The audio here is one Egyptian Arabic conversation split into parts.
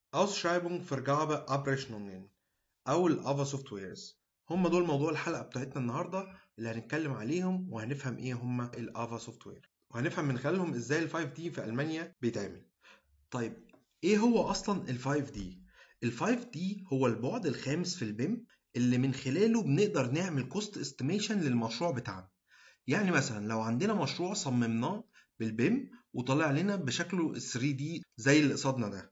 Ausschreibung Vergabe Abrechnungen أو الأفا سوفت ويرز هم دول موضوع الحلقة بتاعتنا النهاردة اللي هنتكلم عليهم وهنفهم إيه هم الأفا سوفت وير وهنفهم من خلالهم إزاي ال 5 دي في ألمانيا بيتعمل طيب إيه هو أصلا ال 5 دي؟ ال 5 دي هو البعد الخامس في البيم اللي من خلاله بنقدر نعمل كوست استيميشن للمشروع بتاعنا يعني مثلا لو عندنا مشروع صممناه بالبيم وطلع لنا بشكله 3 دي زي اللي قصادنا ده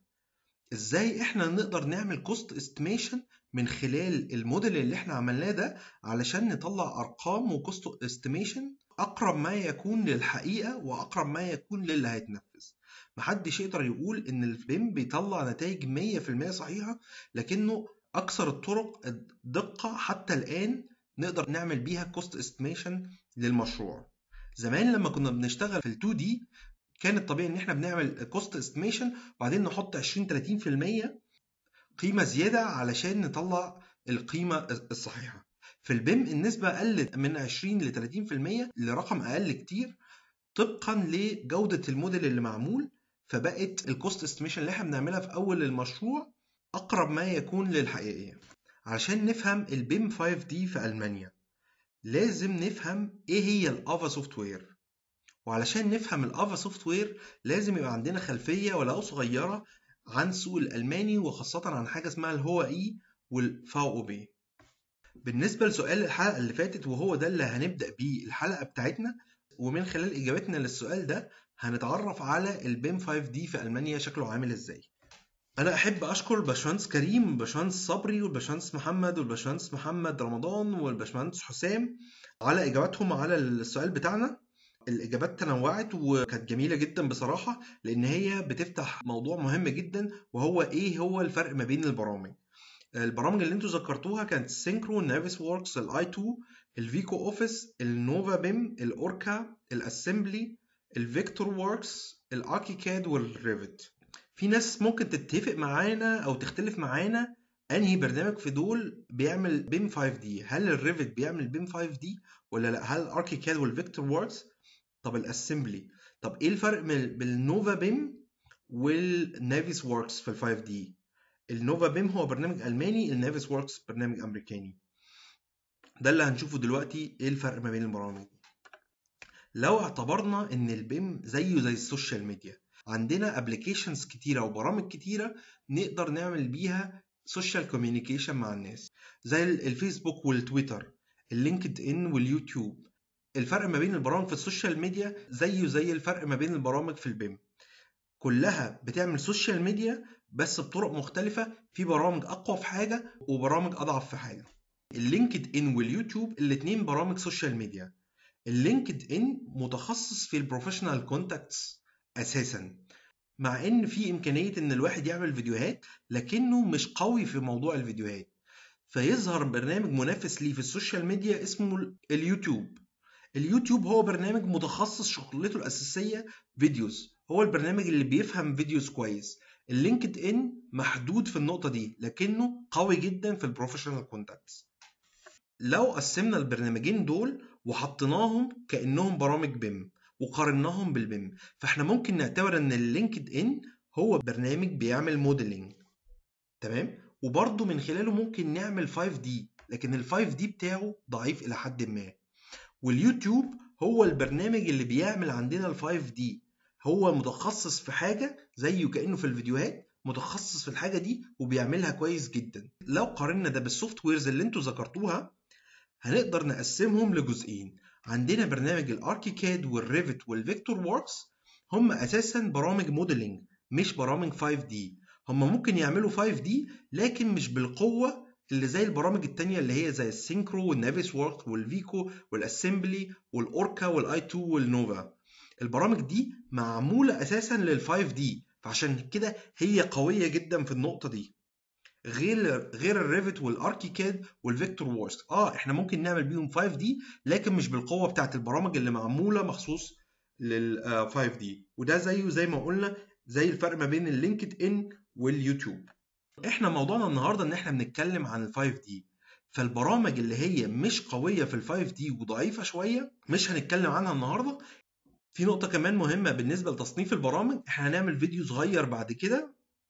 ازاي احنا نقدر نعمل كوست استيميشن من خلال الموديل اللي احنا عملناه ده علشان نطلع ارقام وكوست استيميشن اقرب ما يكون للحقيقه واقرب ما يكون للي هيتنفذ محدش يقدر يقول ان البيم بيطلع نتائج 100% صحيحه لكنه اكثر الطرق دقه حتى الان نقدر نعمل بيها كوست استيميشن للمشروع زمان لما كنا بنشتغل في ال 2 دي كان الطبيعي ان احنا بنعمل كوست استيميشن وبعدين نحط 20 30% قيمه زياده علشان نطلع القيمه الصحيحه في البيم النسبه قلت من 20 ل 30% لرقم اقل كتير طبقا لجوده الموديل اللي معمول فبقت الكوست استيميشن اللي احنا بنعملها في اول المشروع اقرب ما يكون للحقيقيه علشان نفهم البيم 5 دي في المانيا لازم نفهم ايه هي الافا سوفت وير وعلشان نفهم الافا سوفت وير لازم يبقى عندنا خلفيه ولو صغيره عن السوق الالماني وخاصه عن حاجه اسمها الهو اي والفاو او بي بالنسبه لسؤال الحلقه اللي فاتت وهو ده اللي هنبدا بيه الحلقه بتاعتنا ومن خلال اجابتنا للسؤال ده هنتعرف على البيم 5 دي في المانيا شكله عامل ازاي انا احب اشكر باشمهندس كريم وباشمهندس صبري والباشمهندس محمد والباشمهندس محمد رمضان والباشمهندس حسام على اجاباتهم على السؤال بتاعنا الاجابات تنوعت وكانت جميله جدا بصراحه لان هي بتفتح موضوع مهم جدا وهو ايه هو الفرق ما بين البرامج البرامج اللي انتوا ذكرتوها كانت السينكرو النافيس ووركس الاي 2 الفيكو اوفيس النوفا بيم الاوركا الاسمبلي الفيكتور ووركس الاكي كاد والريفت في ناس ممكن تتفق معانا او تختلف معانا انهي برنامج في دول بيعمل بيم 5 دي هل الريفت بيعمل بيم 5 دي ولا لا هل الاركي كاد والفيكتور ووركس طب الاسمبلي طب ايه الفرق بين النوفا بيم والنافيس ووركس في ال 5 دي النوفا بيم هو برنامج الماني النافيس ووركس برنامج امريكاني ده اللي هنشوفه دلوقتي ايه الفرق ما بين البرامج لو اعتبرنا ان البيم زيه زي السوشيال ميديا عندنا ابلكيشنز كتيره وبرامج كتيره نقدر نعمل بيها سوشيال كوميونيكيشن مع الناس زي الفيسبوك والتويتر اللينكد ان واليوتيوب الفرق ما بين البرامج في السوشيال ميديا زيه زي الفرق ما بين البرامج في البيم كلها بتعمل سوشيال ميديا بس بطرق مختلفة في برامج أقوى في حاجة وبرامج أضعف في حاجة اللينكد إن واليوتيوب الاتنين برامج سوشيال ميديا اللينكد إن متخصص في البروفيشنال كونتاكتس أساسا مع إن في إمكانية إن الواحد يعمل فيديوهات لكنه مش قوي في موضوع الفيديوهات فيظهر برنامج منافس ليه في السوشيال ميديا اسمه اليوتيوب اليوتيوب هو برنامج متخصص شغلته الأساسية فيديوز هو البرنامج اللي بيفهم فيديوز كويس اللينكد ان محدود في النقطة دي لكنه قوي جدا في البروفيشنال كونتاكتس لو قسمنا البرنامجين دول وحطيناهم كأنهم برامج بيم وقارناهم بالبيم فاحنا ممكن نعتبر ان اللينكد ان هو برنامج بيعمل موديلنج تمام وبرضه من خلاله ممكن نعمل 5 دي لكن ال 5 دي بتاعه ضعيف الى حد ما واليوتيوب هو البرنامج اللي بيعمل عندنا ال 5 دي هو متخصص في حاجة زيه كأنه في الفيديوهات متخصص في الحاجة دي وبيعملها كويس جدا لو قارنا ده بالسوفت ويرز اللي انتوا ذكرتوها هنقدر نقسمهم لجزئين عندنا برنامج الاركيكاد والريفت والفيكتور ووركس هم اساسا برامج موديلنج مش برامج 5 دي هم ممكن يعملوا 5 دي لكن مش بالقوة اللي زي البرامج التانية اللي هي زي السينكرو والنافيس وورك والفيكو والاسمبلي والاوركا والاي 2 والنوفا البرامج دي معمولة اساسا لل 5 دي فعشان كده هي قوية جدا في النقطة دي غير غير الريفت والاركيكاد والفيكتور ووركس اه احنا ممكن نعمل بيهم 5 دي لكن مش بالقوة بتاعت البرامج اللي معمولة مخصوص لل 5 دي وده زيه زي ما قلنا زي الفرق ما بين اللينكد ان واليوتيوب احنا موضوعنا النهارده ان احنا بنتكلم عن ال 5 دي فالبرامج اللي هي مش قويه في ال 5 دي وضعيفه شويه مش هنتكلم عنها النهارده في نقطه كمان مهمه بالنسبه لتصنيف البرامج احنا هنعمل فيديو صغير بعد كده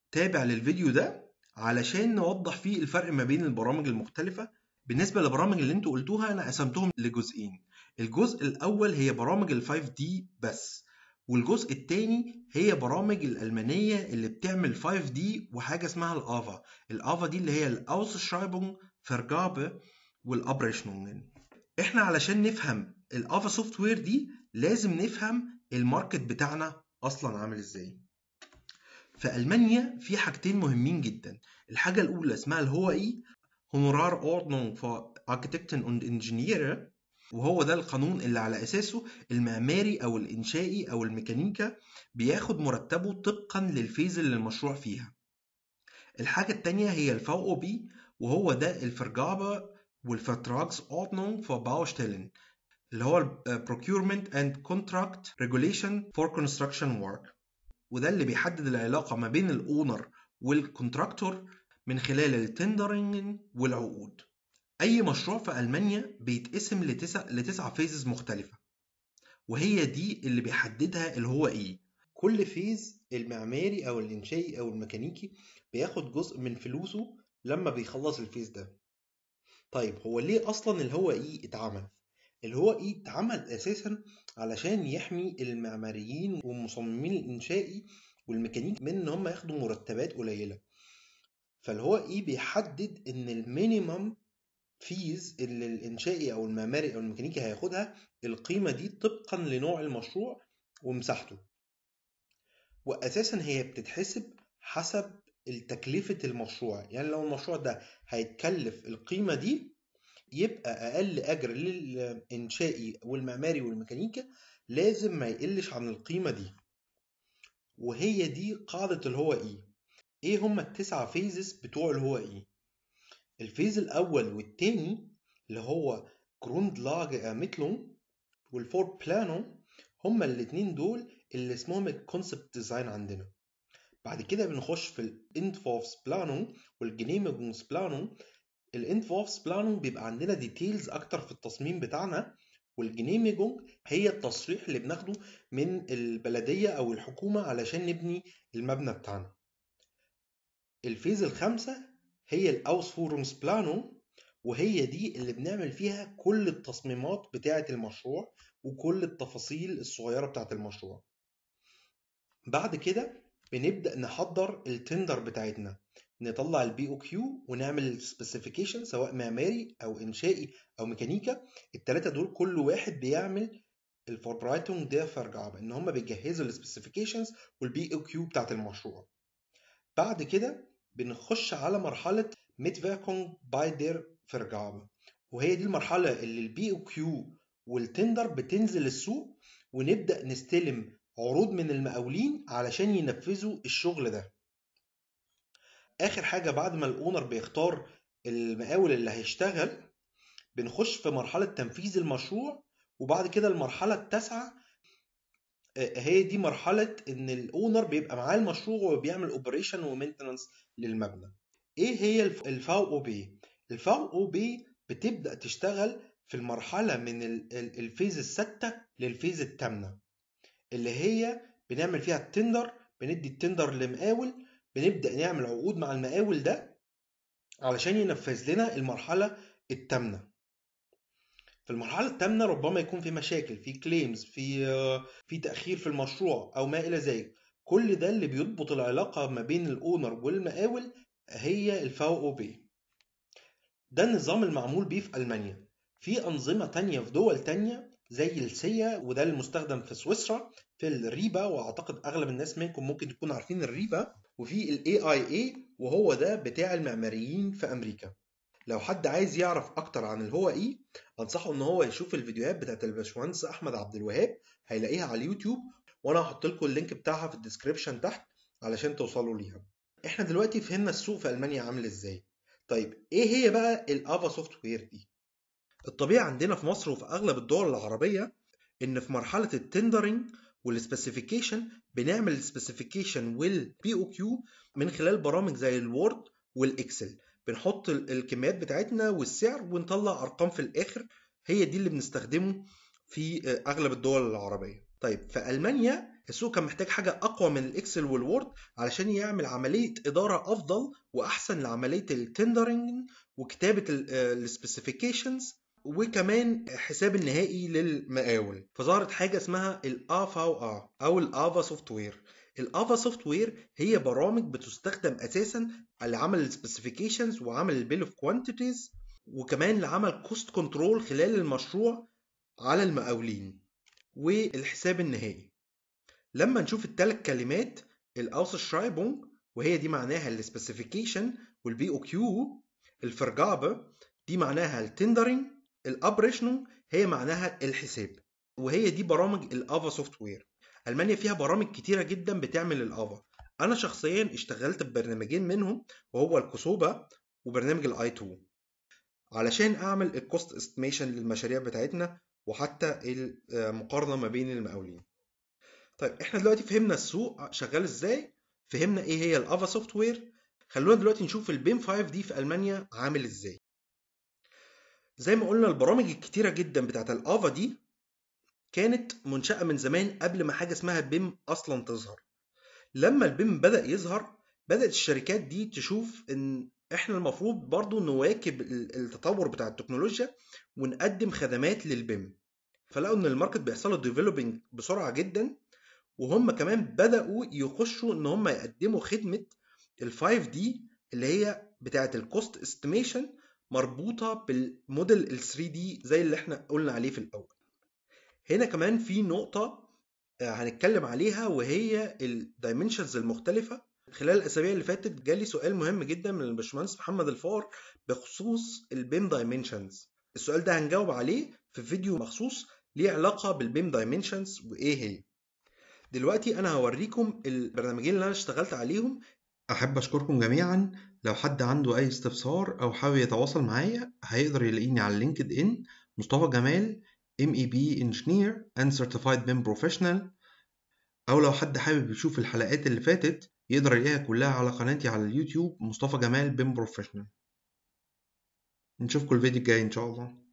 تابع للفيديو ده علشان نوضح فيه الفرق ما بين البرامج المختلفة بالنسبة للبرامج اللي انتوا قلتوها انا قسمتهم لجزئين الجزء الاول هي برامج ال 5D بس والجزء الثاني هي برامج الألمانية اللي بتعمل 5D وحاجة اسمها الآفا الآفا دي اللي هي الأوسشرايبونج Vergabe والأبريشنونجن احنا علشان نفهم الآفا سوفت وير دي لازم نفهم الماركت بتاعنا أصلا عامل ازاي في ألمانيا في حاجتين مهمين جدا الحاجة الأولى اسمها الهو إي هونورار Ordnung für Architekten und Ingenieure وهو ده القانون اللي على أساسه المعماري أو الإنشائي أو الميكانيكا بياخد مرتبه طبقا للفيز اللي المشروع فيها الحاجة التانية هي الفو او بي وهو ده الفرجابة والفتراكس Ordnung für Baustellen اللي هو ال Procurement and Contract Regulation for Construction Work وده اللي بيحدد العلاقة ما بين الأونر والكونتراكتور من خلال التندرنج والعقود أي مشروع في ألمانيا بيتقسم لتسع لتسع فيزز مختلفة وهي دي اللي بيحددها اللي هو إيه كل فيز المعماري أو الإنشائي أو الميكانيكي بياخد جزء من فلوسه لما بيخلص الفيز ده طيب هو ليه أصلا اللي هو إيه اتعمل؟ اللي هو إيه اتعمل أساسا علشان يحمي المعماريين والمصممين الإنشائي والميكانيكي من إن هم ياخدوا مرتبات قليلة فاللي هو إيه بيحدد إن المينيمم فيز اللي الانشائي او المعماري او الميكانيكي هياخدها القيمه دي طبقا لنوع المشروع ومساحته واساسا هي بتتحسب حسب تكلفه المشروع يعني لو المشروع ده هيتكلف القيمه دي يبقى اقل اجر للانشائي والمعماري والميكانيكا لازم ما يقلش عن القيمه دي وهي دي قاعده اللي هو ايه ايه هما التسعة فيزز بتوع اللي هو ايه الفيز الأول والتاني اللي هو Grundlage Ermittlung والفور بلانو هما الاتنين دول اللي اسمهم الكونسبت ديزاين عندنا بعد كده بنخش في الانتفورفس بلانو والجنيمجونس بلانو الانتفورفس بلانو بيبقى عندنا ديتيلز اكتر في التصميم بتاعنا والجنيمجونج هي التصريح اللي بناخده من البلدية أو الحكومة علشان نبني المبنى بتاعنا الفيز الخامسة هي الأوسفورونس بلانو وهي دي اللي بنعمل فيها كل التصميمات بتاعة المشروع وكل التفاصيل الصغيرة بتاعة المشروع بعد كده بنبدأ نحضر التندر بتاعتنا نطلع البي او كيو ونعمل السبيسيفيكيشن سواء معماري او انشائي او ميكانيكا التلاتة دول كل واحد بيعمل الفوربرايتونج ده فرجعه ان هم بيجهزوا السبيسيفيكيشنز والبي او كيو بتاعت المشروع بعد كده بنخش على مرحلة ميتفيركونج باي دير فرجعه وهي دي المرحلة اللي البي او كيو والتندر بتنزل السوق ونبدأ نستلم عروض من المقاولين علشان ينفذوا الشغل ده اخر حاجه بعد ما الاونر بيختار المقاول اللي هيشتغل بنخش في مرحله تنفيذ المشروع وبعد كده المرحله التاسعه هي دي مرحله ان الاونر بيبقى معاه المشروع وبيعمل اوبريشن ومينتنس للمبنى ايه هي الفاو او بي الفاو او بي بتبدا تشتغل في المرحله من الفيز السادسه للفيز الثامنه اللي هي بنعمل فيها التندر بندي التندر لمقاول بنبدأ نعمل عقود مع المقاول ده علشان ينفذ لنا المرحلة الثامنة في المرحلة الثامنة ربما يكون في مشاكل في كليمز في في تأخير في المشروع أو ما إلى ذلك كل ده اللي بيضبط العلاقة ما بين الأونر والمقاول هي الفاو أو بي ده النظام المعمول بيه في ألمانيا في أنظمة تانية في دول تانية زي السيا وده المستخدم في سويسرا في الريبا واعتقد اغلب الناس منكم ممكن يكونوا عارفين الريبا وفي الاي اي اي وهو ده بتاع المعماريين في امريكا لو حد عايز يعرف اكتر عن الهو اي انصحه ان هو يشوف الفيديوهات بتاعت الباشمهندس احمد عبد الوهاب هيلاقيها على اليوتيوب وانا هحط لكم اللينك بتاعها في الديسكربشن تحت علشان توصلوا ليها احنا دلوقتي فهمنا السوق في المانيا عامل ازاي طيب ايه هي بقى الافا سوفت وير دي الطبيعي عندنا في مصر وفي اغلب الدول العربيه ان في مرحله التندرنج والسبيسيفيكيشن بنعمل السبيسيفيكيشن والبي او كيو من خلال برامج زي الوورد والاكسل بنحط الكميات بتاعتنا والسعر ونطلع ارقام في الاخر هي دي اللي بنستخدمه في اغلب الدول العربيه طيب في المانيا السوق كان محتاج حاجة أقوى من الإكسل والوورد علشان يعمل عملية إدارة أفضل وأحسن لعملية التندرنج وكتابة السبيسيفيكيشنز وكمان حساب النهائي للمقاول فظهرت حاجة اسمها الافا او او الافا سوفت وير الافا سوفت وير هي برامج بتستخدم اساسا لعمل السبيسيفيكيشنز وعمل البيل اوف كوانتيتيز وكمان لعمل كوست كنترول خلال المشروع على المقاولين والحساب النهائي لما نشوف الثلاث كلمات الاوسشرايبونج وهي دي معناها السبيسيفيكيشن والبي او كيو الفرجابه دي معناها التندرنج الابريشنونج هي معناها الحساب وهي دي برامج الافا سوفت وير المانيا فيها برامج كتيره جدا بتعمل الافا انا شخصيا اشتغلت ببرنامجين منهم وهو الكسوبا وبرنامج الاي 2 علشان اعمل الكوست استيميشن للمشاريع بتاعتنا وحتى المقارنه ما بين المقاولين طيب احنا دلوقتي فهمنا السوق شغال ازاي فهمنا ايه هي الافا سوفت وير خلونا دلوقتي نشوف البيم 5 دي في المانيا عامل ازاي زي ما قلنا البرامج الكتيره جدا بتاعت الافا دي كانت منشأة من زمان قبل ما حاجة اسمها بيم أصلا تظهر لما البيم بدأ يظهر بدأت الشركات دي تشوف إن إحنا المفروض برضو نواكب التطور بتاع التكنولوجيا ونقدم خدمات للبيم فلقوا إن الماركت بيحصل له ديفلوبينج بسرعة جدا وهم كمان بدأوا يخشوا إن هم يقدموا خدمة ال 5 دي اللي هي بتاعة الكوست استيميشن مربوطة بالموديل ال 3 دي زي اللي احنا قلنا عليه في الأول هنا كمان في نقطة هنتكلم عليها وهي الدايمنشنز المختلفة خلال الأسابيع اللي فاتت جالي سؤال مهم جدا من الباشمهندس محمد الفار بخصوص البيم دايمنشنز السؤال ده هنجاوب عليه في فيديو مخصوص ليه علاقة بالبيم دايمنشنز وإيه هي دلوقتي أنا هوريكم البرنامجين اللي أنا اشتغلت عليهم أحب أشكركم جميعا لو حد عنده أي استفسار أو حابب يتواصل معايا هيقدر يلاقيني على لينكد إن مصطفى جمال MEP Engineer and Certified BIM Professional أو لو حد حابب يشوف الحلقات اللي فاتت يقدر يلاقيها كلها على قناتي على اليوتيوب مصطفى جمال BIM Professional نشوفكم الفيديو الجاي إن شاء الله